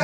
అధ్యక్ష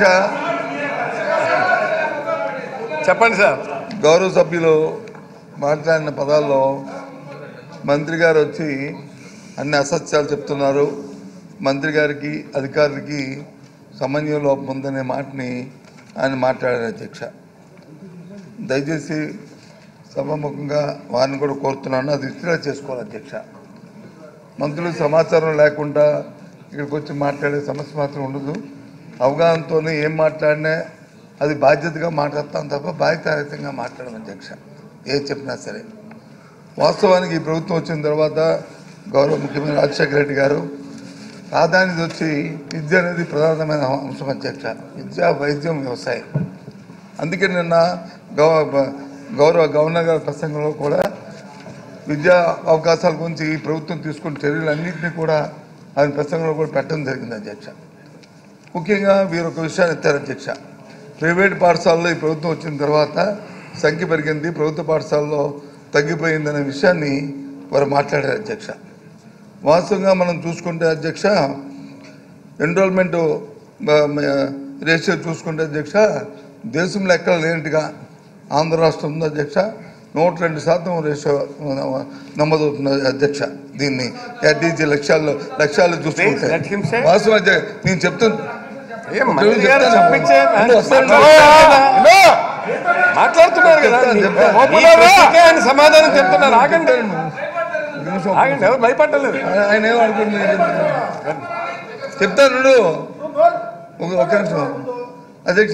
చెప్పండి సార్ గౌరవ సభ్యులు మాట్లాడిన పదాల్లో మంత్రి గారు వచ్చి అన్ని అసత్యాలు చెప్తున్నారు మంత్రి గారికి అధికారులకి సమన్వయం లోపం ఉందనే మాటని ఆయన మాట్లాడారు అధ్యక్ష దయచేసి సభాముఖంగా వారిని కూడా కోరుతున్నాను అది విత్డ్రా చేసుకోవాలి అధ్యక్ష మంత్రులు సమాచారం లేకుండా ఇక్కడికి వచ్చి మాట్లాడే సమస్య మాత్రం ఉండదు అవగాహనతోనే ఏం మాట్లాడినా అది బాధ్యతగా మాట్లాడతాం తప్ప బాధ్యతారహితంగా మాట్లాడడం అధ్యక్ష ఏది చెప్పినా సరే వాస్తవానికి ఈ ప్రభుత్వం వచ్చిన తర్వాత గౌరవ ముఖ్యమంత్రి రాజశేఖర రెడ్డి గారు ప్రాధాన్యత వచ్చి విద్య అనేది ప్రధానమైన అంశం అధ్యక్ష విద్య వైద్యం వ్యవసాయం అందుకే నిన్న గౌ గౌరవ గవర్నర్ గారి ప్రసంగంలో కూడా విద్యా అవకాశాల గురించి ఈ ప్రభుత్వం తీసుకున్న చర్యలన్నింటినీ కూడా ఆయన ప్రసంగంలో కూడా పెట్టడం జరిగింది అధ్యక్ష ముఖ్యంగా వీరు ఒక విషయాన్ని ఎత్తారు అధ్యక్ష ప్రైవేట్ పాఠశాలలో ఈ ప్రభుత్వం వచ్చిన తర్వాత సంఖ్య పెరిగింది ప్రభుత్వ పాఠశాలలో తగ్గిపోయిందనే విషయాన్ని వారు మాట్లాడారు అధ్యక్ష వాస్తవంగా మనం చూసుకుంటే అధ్యక్ష ఎన్రోల్మెంట్ రేషియో చూసుకుంటే అధ్యక్ష దేశంలో ఎక్కడ లేనట్టుగా ఆంధ్ర రాష్ట్రం ఉంది అధ్యక్ష నూట రెండు శాతం రేషియో నమోదవుతుంది అధ్యక్ష దీన్ని ఎస్డీజీ లక్ష్యాల్లో లక్ష్యాలు చూసుకుంటే Please, let him say. వాస్తవం అధ్యక్ష నేను చెప్తున్నా ఏం మంత్రి గారు చెప్తాను. చెప్పించే ఉండు, వస్తాను. మాట్లాడుతున్నారు కదా చెప్తాను, మీ- చెప్తాను. మీ ప్రశ్నకే ఆయన సమాధానం చెప్తున్నారు ఆగండి ఒక నిమిషం. ఆగండి ఎవరు భయపడలేదు ఆయన ఏమనుకుంటున్నాడు చెప్తాను చూడు. ఒక ఒక నిమిషం అధ్యక్ష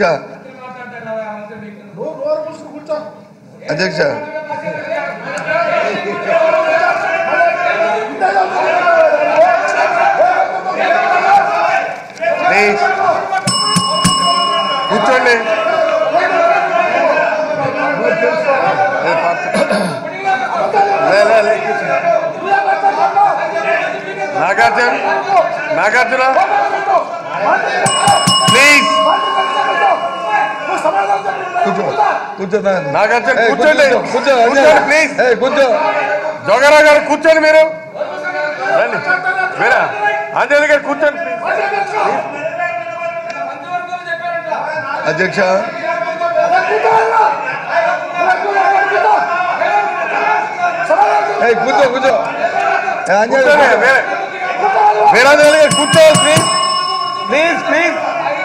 అధ్యక్ష ప్లీజ్ కూర్చోండి లే, లే, లే, కూర్చో. నాగార్జున నాగార్జున ప్లీజ్ కూర్చో కూర్చో నాన్న. నాగార్జున ఏయ్, కూర్చోండి కూర్చో, కూర్చో కూర్చోండి అధ్యక్ష. ప్లీజ్ ఏయ్, కూర్చో జోగారావు గారు కూర్చోండి మీరు రండి మీరా ఆంజనేయ గారు కూర్చోండి అధ్యక్ష ఏయ్, కూర్చో కూర్చో ఏ, అంజలి, కూర్చోండి కూర్చో. వేరే వీరాంజనేయ గారు కూర్చోవాలి please please please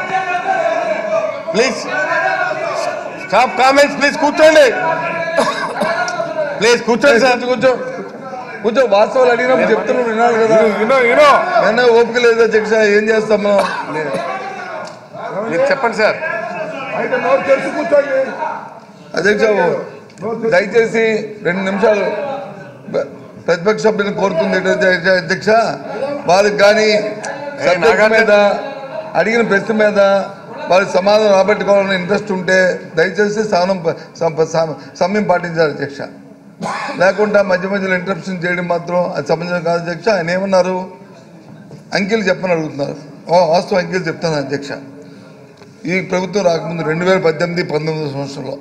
please stop comments please కూర్చోండి ప్లీజ్ కూర్చోండి సార్ కూర్చో కూర్చో వాస్తవాలు అడిగినప్పుడు చెప్తున్నాం విన్నారు కదా యూనో యూనో నిన్న ఓపిక లేదు అధ్యక్ష ఏం చేస్తాం మనం మీరు చెప్పండి సార్ అధ్యక్ష దయచేసి రెండు నిమిషాలు ప్ర- ప్రతిపక్ష సభ్యులను కోరుతుంది ఏంటంటే అధ్యక్ష- అధ్యక్ష వారికి కానీ సబ్జెక్ట్ నాగార్జున- మీద అడిగిన ప్రశ్న మీద వాళ్ళకి సమాధానం రాబట్టుకోవాలని ఇంట్రెస్ట్ ఉంటే దయచేసి సహనం ప- సం- సమ- సమయం పాటించాలి అధ్యక్ష లేకుండా మధ్య మధ్యలో ఇంటరప్షన్ చేయడం మాత్రం అది సమంజసం కాదు అధ్యక్ష ఆయన ఏమన్నారు అంకెలు చెప్పని అడుగుతున్నారు ఓ వాస్తవ అంకెలు చెప్తాను అధ్యక్ష ఈ ప్రభుత్వం రాకముందు రెండు వేల పద్దెనిమిది పంతొమ్మిది సంవత్సరంలో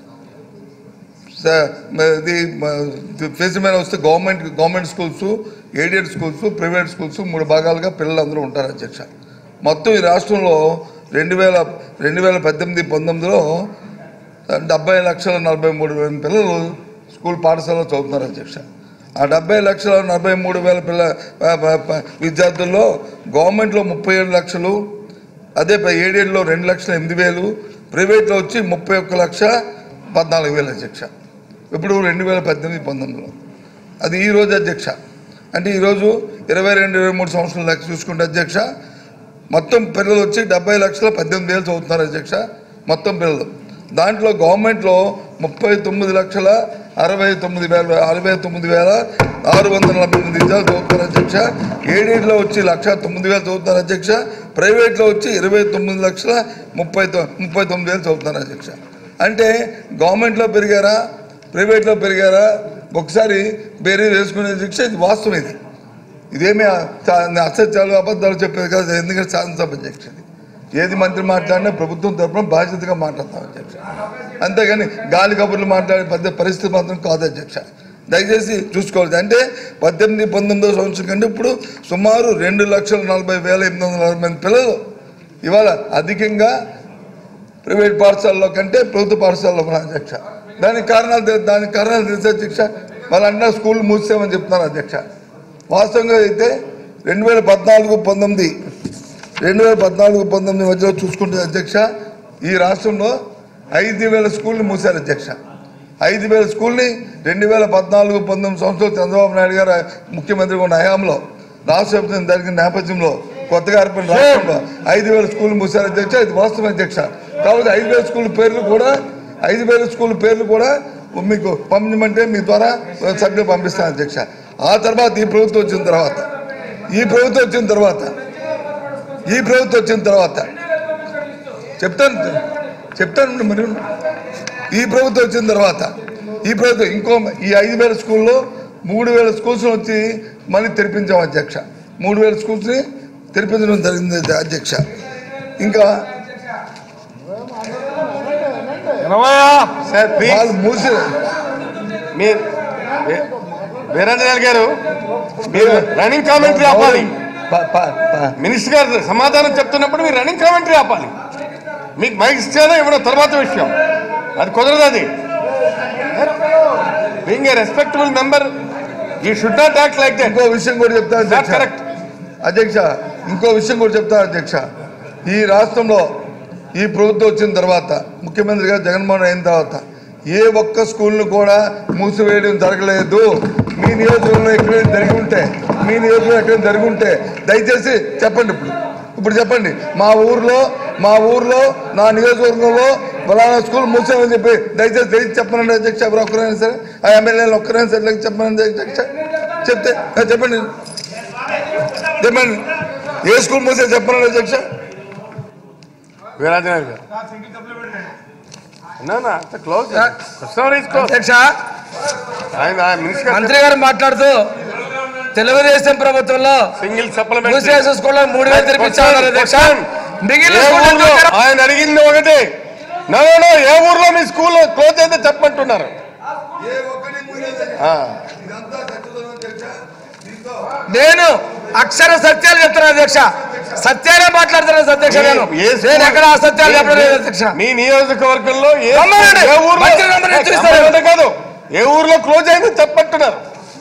స- మ- ఇది ఫేస్ మీద వస్తే government government schools aided schools private schools మూడు భాగాలుగా పిల్లలందరూ ఉంటారు అధ్యక్ష మొత్తం ఈ రాష్ట్రంలో రెండు వేల రెండు వేల పద్దెనిమిది పంతొమ్మిదిలో డెబ్బై లక్షల నలభై మూడు వేల పిల్లలు స్కూల్ పాఠశాలలో చదువుతున్నారు అధ్యక్ష ఆ డెబ్బై లక్షల నలభై మూడు వేల పిల్ల ప- ప- ప- విద్యార్థుల్లో గవర్నమెంట్లో ముప్పై ఏడు లక్షలు అదే ఏడేళ్ళలో రెండు లక్షల ఎనిమిది వేలు ప్రైవేట్లో వచ్చి ముప్పై ఒక్క లక్ష పద్నాలుగు వేలు అధ్యక్ష ఇప్పుడు రెండు వేల పద్దెనిమిది పంతొమ్మిదిలో అది ఈ రోజు అధ్యక్ష అంటే ఈరోజు ఇరవై రెండు ఇరవై మూడు సంవత్సరాల లెక్క చూసుకుంటే అధ్యక్ష మొత్తం పిల్లలు వచ్చి డెబ్బై లక్షల పద్దెనిమిది వేలు చదువుతున్నారు అధ్యక్ష మొత్తం పిల్లలు దాంట్లో గవర్నమెంట్లో ముప్పై తొమ్మిది లక్షల అరవై తొమ్మిది వేల అరవై తొమ్మిది వేల ఆరు వందల నలభై ఎనిమిది విద్యార్థులు చదువుతున్నారు అధ్యక్ష ఏడేట్లో వచ్చి లక్ష తొమ్మిది వేలు చదువుతున్నారు అధ్యక్ష ప్రైవేట్లో వచ్చి ఇరవై తొమ్మిది లక్షల ముప్పై తొ ముప్పై తొమ్మిది వేలు చదువుతున్నారు అధ్యక్ష అంటే గవర్నమెంట్లో పెరిగారా ప్రైవేట్లో పెరిగారా ఒకసారి బేరీ వేసుకునే అధ్యక్ష ఇది వాస్తవం ఇది ఇదేమి చా- అసత్యాలు అబద్ధాలు చెప్పేది కాదు ఎందుకంటే శాసనసభ అధ్యక్ష ఇది ఏది మంత్రి మాట్లాడినా ప్రభుత్వం తరపున బాధ్యతగా మాట్లాడతాం అధ్యక్ష అంతేగాని గాలి కబుర్లు మాట్లాడే పెద్ద పరిస్థితి మాత్రం కాదు అధ్యక్ష దయచేసి చూసుకోవాలి అంటే పద్దెనిమిది పంతొమ్మిదో సంవత్సరం కంటే ఇప్పుడు సుమారు రెండు లక్షల నలభై వేల ఎనిమిది వందల అరవై మంది పిల్లలు ఇవాళ అధికంగా ప్రైవేట్ పాఠశాలలో కంటే ప్రభుత్వ పాఠశాలలో మన అధ్యక్ష దానికి కారణాలు తె- దానికి కారణాలు తెలుసు అధ్యక్ష వాళ్ళంతా స్కూల్ మూసామని చెప్తున్నారు అధ్యక్ష వాస్తవంగా అయితే రెండు వేల పద్నాలుగు పంతొమ్మిది రెండు వేల పద్నాలుగు పంతొమ్మిది మధ్యలో చూసుకుంటే అధ్యక్ష ఈ రాష్ట్రంలో ఐదు వేల స్కూల్ని మూసారు అధ్యక్ష ఐదు వేల స్కూల్ని రెండు వేల పద్నాలుగు పంతొమ్మిది సంవత్సరాలు చంద్రబాబు నాయుడు గారు ముఖ్యమంత్రిగా ఉన్న హయాంలో రాష్ట్ర విభజన జరిగిన నేపథ్యంలో కొత్తగా ఏర్పడిన రాష్ట్రంలో ఐదు వేల స్కూల్ మూసారు అధ్యక్ష ఇది వాస్తవం అధ్యక్ష కాబట్టి ఐదు వేల స్కూల్ పేర్లు కూడా ఐదు వేల స్కూల్ పేర్లు కూడా మీకు పంపించమంటే మీ ద్వారా సభ్యులు పంపిస్తాను అధ్యక్ష ఆ తర్వాత ఈ ప్రభుత్వం వచ్చిన తర్వాత ఈ ప్రభుత్వం వచ్చిన తర్వాత ఈ ప్రభుత్వం వచ్చిన తర్వాత చెప్తాను చెప్తాను మరి ఈ ప్రభుత్వం వచ్చిన తర్వాత ఈ ప్రభుత్వం ఇంకో ఈ ఐదు వేల స్కూల్లో మూడు వేల స్కూల్స్ వచ్చి మళ్ళీ తెరిపించాం అధ్యక్ష మూడు వేల స్కూల్స్ని తెరిపించడం జరిగింది అధ్యక్ష ఇంకా వినవయ్యా సార్ ప్లీజ్ వాళ్ళు మూసి మీరు వీ- వీరేంద్రనాథ్ గారు మీరు రన్నింగ్ కామెంటరీ ఆపాలి ప- ప- ప- మినిస్టర్ గారు సమాధానం చెప్తున్నప్పుడు మీరు రన్నింగ్ కామెంటరీ ఆపాలి మీకు మైక్ ఇచ్చేదో ఇవ్వడం తర్వాత విషయం అది కుదరదు అది being a respectable member you should not act like that ఇంకో విషయం కూడా చెప్తా అధ్యక్ష కరెక్ట్ అధ్యక్ష ఇంకో విషయం కూడా చెప్తా అధ్యక్ష ఈ రాష్ట్రంలో ఈ ప్రభుత్వం వచ్చిన తర్వాత ముఖ్యమంత్రి గారు జగన్మోహన్ అయిన తర్వాత ఏ ఒక్క స్కూల్ను కూడా మూసివేయడం జరగలేదు మీ నియోజకవర్గంలో ఎక్కడైనా జరిగి ఉంటే మీ నియోజకవర్గంలో ఎక్కడైనా జరిగి ఉంటే దయచేసి చెప్పండి ఇప్పుడు ఇప్పుడు చెప్పండి మా ఊర్లో మా ఊర్లో నా నియోజకవర్గంలో ఫలానా స్కూల్ మూసామని చెప్పి దయచేసి తెలిసి చెప్పనండి అధ్యక్ష ఎవరు ఒక్కరైనా సరే ఆ ఎమ్మెల్యేలు ఒక్కరైనా సరే లేక చెప్పనండి అధ్యక్ష చెప్తే ఆ, చెప్పండి చెప్పండి ఏ స్కూల్ మూసే చెప్పనండి అధ్యక్ష వీరాజనాథ్ గారు No, no, అంత క్లోజ్ కస్టమర్ ఈజ్ క్లోజ్ అధ్యక్ష ఆయన మినిస్టర్ గారు మంత్రి గారు మాట్లాడుతూ తెలుగుదేశం ప్రభుత్వంలో సింగిల్ సప్లిమెంట్ మూసేసిన స్కూల్లో మూడు వేలు తెరిపించామన్నారు అధ్యక్ష మిగిలిన ఏ స్కూళ్ళు ఊర్లో ఎందుకు ఆయన అడిగింది ఒకటే నో నో, నో ఏ ఊర్లో మీ స్కూల్ క్లోజ్ అయితే చెప్పమంటున్నారు ఆ, నేను అక్షర సత్యాలు చెప్తున్నాను అధ్యక్ష సత్యాలే మాట్లాడుతున్నాను అధ్యక్ష నేను ఏ స్కూల్- నేను ఎక్కడ అసత్యాలు చెప్పలేదు అధ్యక్ష మీ నియోజకవర్గంలో ఏ రమ్మనండి. ఏ ఊర్లో మంత్రి రమ్మని ఏ హెచ్చరిస్తారు. రమ్మనండి కాదు ఏ ఊర్లో క్లోజ్ అయింది చెప్పంటున్నారు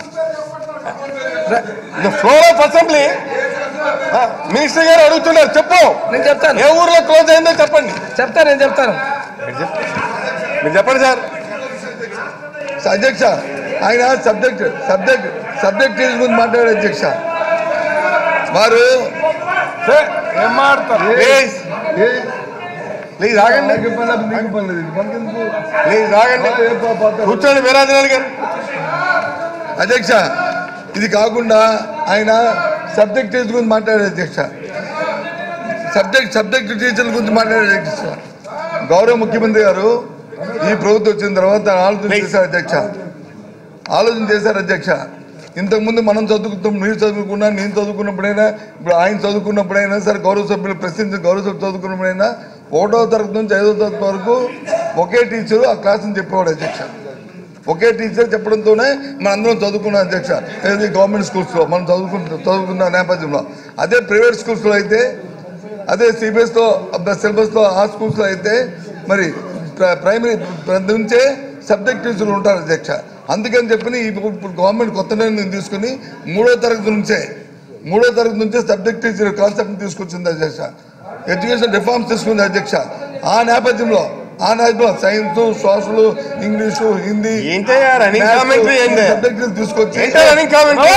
ఫ్లోర్ ఆఫ్ అసెంబ్లీ మినిస్టర్ గారు అడుగుతున్నారు చెప్పు నేను చెప్తాను ఏ ఊర్లో క్లోజ్ అయిందో చెప్పండి చెప్తాను నేను చెప్తాను మీరు చెప్పండి సార్ అధ్యక్ష ఆయన సబ్జెక్ట్ సబ్జెక్ట్ సబ్జెక్ట్ గురించి మాట్లాడారు అధ్యక్ష వారు ఏం మాడతారు ప్లీజ్ ఏ- ప్లీజ్ ఆగండి నాకు పని లేదు, నీకు పని లేదు. మనకెందుకు? ప్లీజ్ ఆగండి ఏ పా- పాత- కూర్చోండి వీరాజనాథ్ గారు అధ్యక్ష ఇది కాకుండా ఆయన సబ్జెక్ట్ టీచర్ గురించి మాట్లాడారు అధ్యక్ష సబ్జెక్ట్ సబ్జెక్ట్ టీచర్ల గురించి మాట్లాడారు అధ్యక్ష గౌరవ ముఖ్యమంత్రి గారు ఈ ప్రభుత్వం వచ్చిన తర్వాత ఆలోచన చేశారు అధ్యక్ష ఆలోచన చేశారు అధ్యక్ష ఇంతకుముందు మనం చదువుకుంటాం మీరు చదువుకున్నా నేను చదువుకున్నప్పుడైనా ఇప్పుడు ఆయన చదువుకున్నప్పుడైనా సరే గౌరవ సభ్యులు ప్రశ్నించి గౌరవ సభ్యులు చదువుకున్నప్పుడైనా ఒకటో తరగతి నుంచి ఐదో తరగతి వరకు ఒకే టీచరు ఆ క్లాస్ని చెప్పేవాడు అధ్యక్ష ఒకే టీచర్ చెప్పడంతోనే మనం అందరం చదువుకున్నాం అధ్యక్ష ఏది గవర్నమెంట్ స్కూల్స్లో మనం చదువుకుంటు చదువుకున్న నేపథ్యంలో అదే ప్రైవేట్ స్కూల్స్లో అయితే అదే సిబిఎస్తో సిలబస్తో ఆ స్కూల్స్లో అయితే మరి ప్ర- ప్రైమరీ ప్ర- నుంచే సబ్జెక్ట్ టీచర్లు ఉంటారు అధ్యక్ష అందుకని చెప్పి ఇప్పుడు ఇప్పుడు గవర్నమెంట్ కొత్త నిర్ణయం తీసుకుని మూడో తరగతి నుంచే మూడో తరగతి నుంచే సబ్జెక్ట్ టీచర్ కాన్సెప్ట్ తీసుకొచ్చింది అధ్యక్ష ఎడ్యుకేషన్ రిఫార్మ్స్ తీసుకుంది అధ్యక్ష ఆ నేపథ్యంలో ఆ నేపథ్యంలో సైన్స్ సోషల్ ఇంగ్లీషు హిందీ ఏంటయ్యా రన్నింగ్ కామెంటరీ ఏంటి సబ్జెక్ట్ తీసుకొచ్చి ఏంటో రన్నింగ్ కామెంటరీ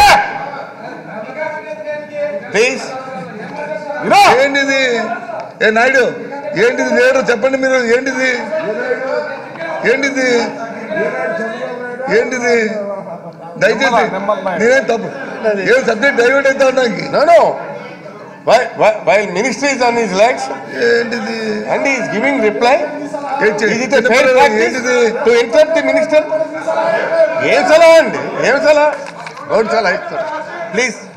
ప్లీజ్ ఏంటిది ఏ నాయుడు ఏంటిది లేడు చెప్పండి మీరు ఏంటిది ఏంటిది ఏంటిది దయచేసి నేనేం తప్పు ఏం సబ్జెక్ట్ డైవర్ట్ అవుతా ఉన్నాకి No, no. While, while, while minister is on his legs ఏంటిది and he is giving reply, ఏం చే- is it a fair చిన్నపిల్లలు practice ఏంటిది to interrupt the minister? ఏం సలహా అండి ఏం సలహా గౌడ్ సలహా ఇస్తారు ప్లీజ్